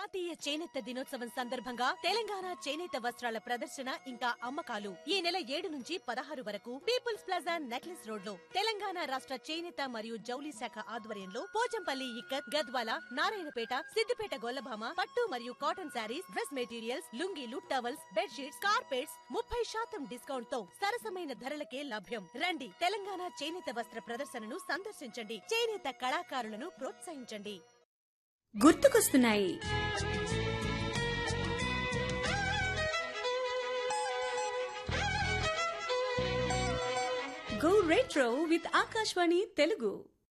జాతీయ చేనేత దినోత్సవం సందర్భంగా తెలంగాణ చేనేత వస్త్రాల ప్రదర్శన ఇంకా అమ్మకాలు ఈ నెల ఏడు నుంచి పదహారు వరకు పీపుల్స్ ప్లాజా నెక్లెస్ రోడ్ లో తెలంగాణ రాష్ట్ర చేనేత మరియు జౌలి శాఖ ఆధ్వర్యంలో పోచంపల్లి ఇక్కత్ గద్వాల నారాయణపేట సిద్దిపేట గొల్లభామ పట్టు మరియు కాటన్ శారీస్ డ్రెస్ మెటీరియల్స్ లుంగీలు టవల్స్ బెడ్షీట్స్ కార్పెట్స్ ముప్పై శాతం డిస్కౌంట్ తో సరసమైన ధరలకే లభ్యం రండి తెలంగాణ చేనేత వస్త్ర ప్రదర్శనను సందర్శించండి చేనేత కళాకారులను ప్రోత్సహించండి గుర్తుకొస్తున్నాయి go retro with Akashvani Telugu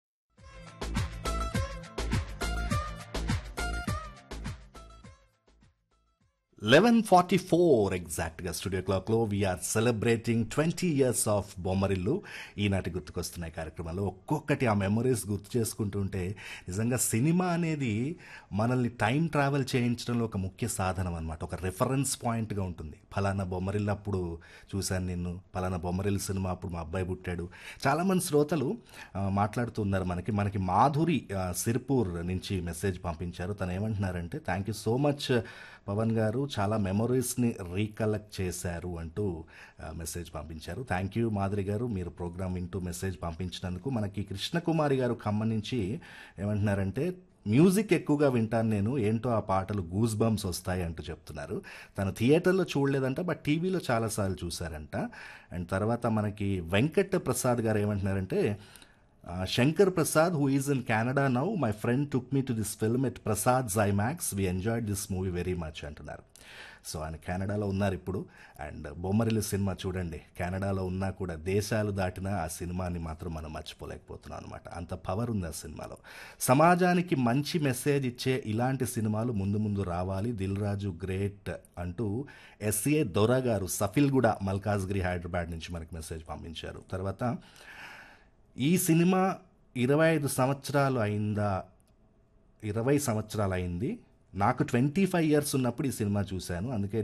eleven forty four ఎగ్జాక్ట్గా స్టూడియో క్లాక్లో we're celebrating twenty years of Bommarillu ఈనాటి గుర్తుకొస్తున్నాయి కార్యక్రమాల్లో ఒక్కొక్కటి ఆ మెమరీస్ గుర్తు చేసుకుంటుంటే నిజంగా సినిమా అనేది మనల్ని టైం ట్రావెల్ చేయించడంలో ఒక ముఖ్య సాధనం అనమాట ఒక రెఫరెన్స్ పాయింట్గా ఉంటుంది ఫలానా బొమ్మరిల్లు అప్పుడు చూశాను నిన్ను ఫలానా బొమ్మరిల్లు సినిమా అప్పుడు మా అబ్బాయి పుట్టాడు చాలామంది శ్రోతలు ఆ, మాట్లాడుతూ ఉన్నారు మనకి మనకి మాధురి ఆ, సిర్పూర్ నుంచి మెసేజ్ పంపించారు తను ఏమంటున్నారంటే thank you so much Pavan garu చాలా మెమరీస్ని రీకలెక్ట్ చేశారు అంటూ ఆ, మెసేజ్ పంపించారు థ్యాంక్ యూ మాధురి గారు మీరు ప్రోగ్రామ్ వింటూ మెసేజ్ పంపించినందుకు మనకి కృష్ణకుమారి గారు ఖమ్మం నుంచి ఏమంటున్నారంటే మ్యూజిక్ ఎక్కువగా వింటాను నేను ఏంటో ఆ పాటలు గూస్ బంప్స్ వస్తాయి అంటూ చెప్తున్నారు తను థియేటర్లో చూడలేదంట బట్ టీవీలో చాలాసార్లు చూశారంట అండ్ తర్వాత మనకి వెంకట్ ప్రసాద్ గారు ఏమంటున్నారంటే Uh, Shankar Prasad, who is in Canada now, my friend took me to this film at Prasad Zymax. We enjoyed this movie very much అంటున్నారు సో ఆయన కెనడాలో ఉన్నారు ఇప్పుడు అండ్ బొమ్మరిల్లు సినిమా చూడండి కెనడాలో ఉన్నా కూడా దేశాలు దాటినా ఆ సినిమాని మాత్రం మనం మర్చిపోలేకపోతున్నాం అనమాట అంత పవర్ ఉంది ఆ సినిమాలో సమాజానికి మంచి మెసేజ్ ఇచ్చే ఇలాంటి సినిమాలు ముందు ముందు రావాలి దిల్ రాజు గ్రేట్ అంటూ ఎస్ఏ దొర గారు సఫిల్గూడ మల్కాజ్గిరి హైదరాబాద్ నుంచి మనకి మెసేజ్ పంపించారు తర్వాత ఈ సినిమా ఇరవై ఐదు సంవత్సరాలు అయిందా ఇరవై సంవత్సరాలు అయింది నాకు ట్వంటీ ఫైవ్ ఇయర్స్ ఉన్నప్పుడు ఈ సినిమా చూశాను అందుకే